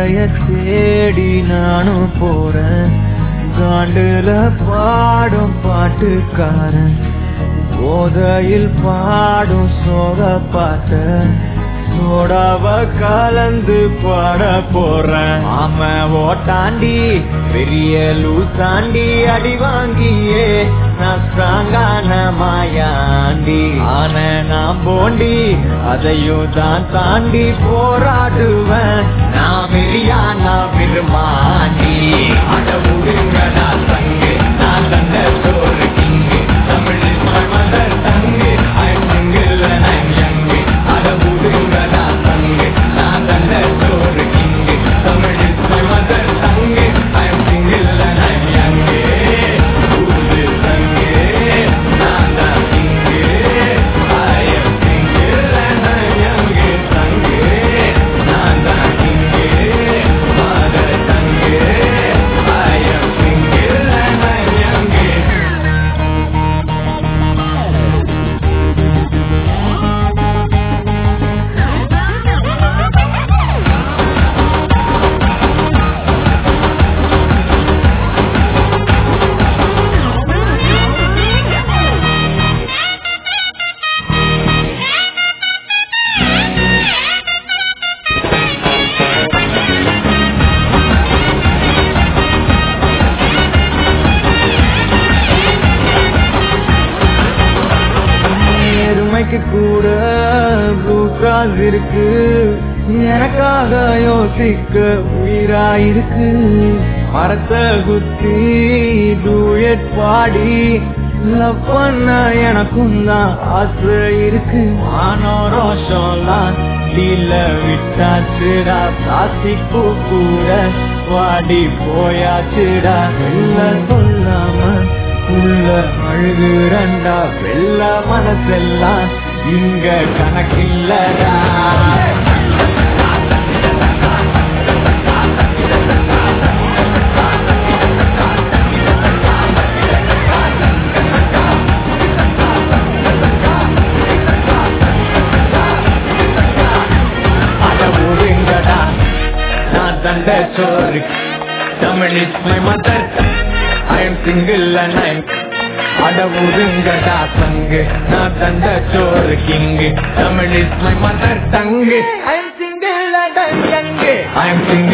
போதைய தேடி நானும் போறேன் காண்டுல பாடும் பாட்டுக்காரன் போதையில் பாடும் சோக பாட்ட சோடாவ கலந்து பாட போறேன் ஆம ஓட்டாண்டி பெரிய லூசாண்டி அடி வாங்கியே நான் ஸ்ட்ராங்கான மாயாண்டி ஆன நான் போண்டி அதையும் தான் தாண்டி போராடுவேன் நான் மிரியா நான் விரும்பாண்டி அட உடுங்கடா தங்கு நான் தந்த சோறு king Tamil is my mother தங்கு I'm single and I'm young அட உடுங்கடா தங்கு நான் தந்த சோறு king Tamil is my mother தங்கு I'm single and I'm young ஊரு தங்கு நான் தான் king I am single and I'm young தங்கு நான் தான் கிங்கு mother தங்கு I am single and I'm young எருமைக்கு கூட ப்ளூ கிராஸ் இருக்கு எனக்காக யோசிக்க உயிரா இருக்கு மரத்தை குத்தி டூயட் பாடி லவ் பண்ண எனக்கும் தான் ஆசை இருக்கு மானோ ரோஷம்லாம் டீல விட்டாச்சுடா பிளாஸ்டிக் பூ கூட வாடி போயாச்சுடா வெள்ள சொல்லாம உள்ள அழுகுறண்டா வெள்ள மனசெல்லாம் இங்க கணக்கில்லடா அட ஒழுங்கடா நான் தந்த சோறு Tamil is my mother I am single and I அட ஒழுங்கடா தங்கு நான் தந்த சோறு king Tamil is my mother தங்கு I am single and I am young I am single